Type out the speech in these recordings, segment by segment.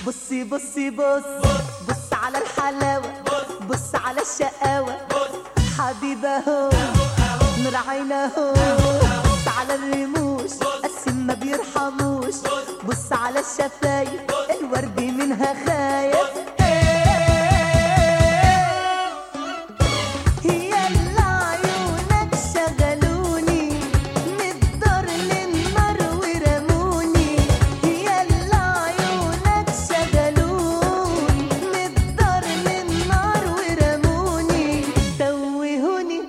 بصي بصي بص بص على الحلاوة بص على الشقاوة حبيبة هو نور عينه بص على الرموش قسم ما بيرحموش بص على الشفايف الورد منها خايف يلا عيونك شغلوني من الدار للنار ورموني يلا عيونك شغلوني من الدار للنار ورموني توهوني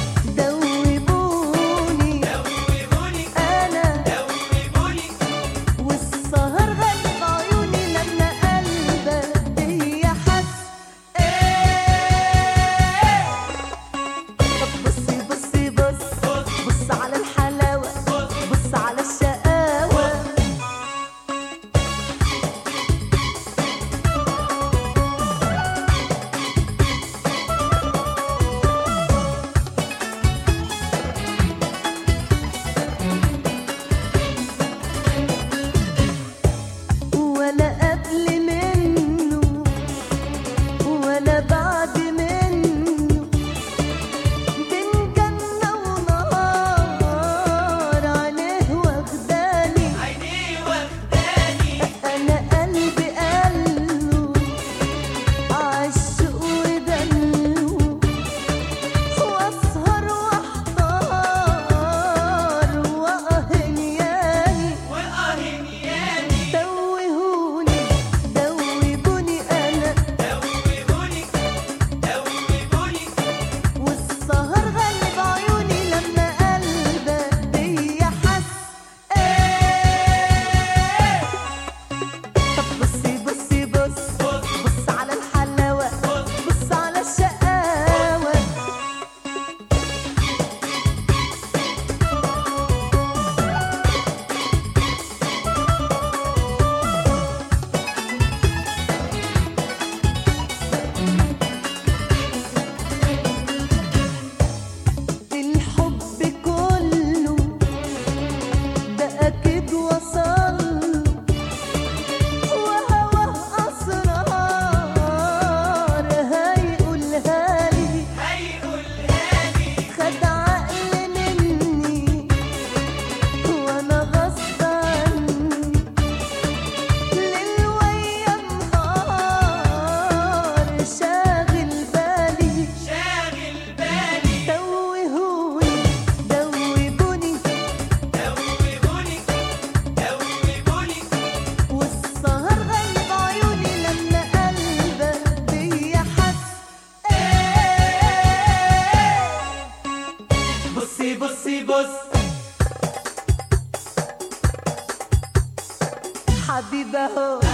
دوبوني انا والسهر غلب عيوني لما قلبك بيا حس طب بصي بصي بص بص على الحلاوة بص على الشقاوة ولا قبل منه ولا بعد منه بين جنة ونهار عينيه واخداني أنا قلبي قاله عالشوق ودلو وأسهر وأحتار وأهنياني توهوني دوبوني أنا والسهر غلب عيوني لما قلبك بيا حس طب بصي بصي بص بص على الحلاوة بص على الشقاوة الحب كله ده أكيد وصل وهواه أسرار هيقولها لي خد عقل مني وأنا غصب عني ليل ويا نهار شاغل بالي توهوني دوبوني والسهر غلب عيوني لما قلبك بيا حس بصي بصي بص حبيبة هو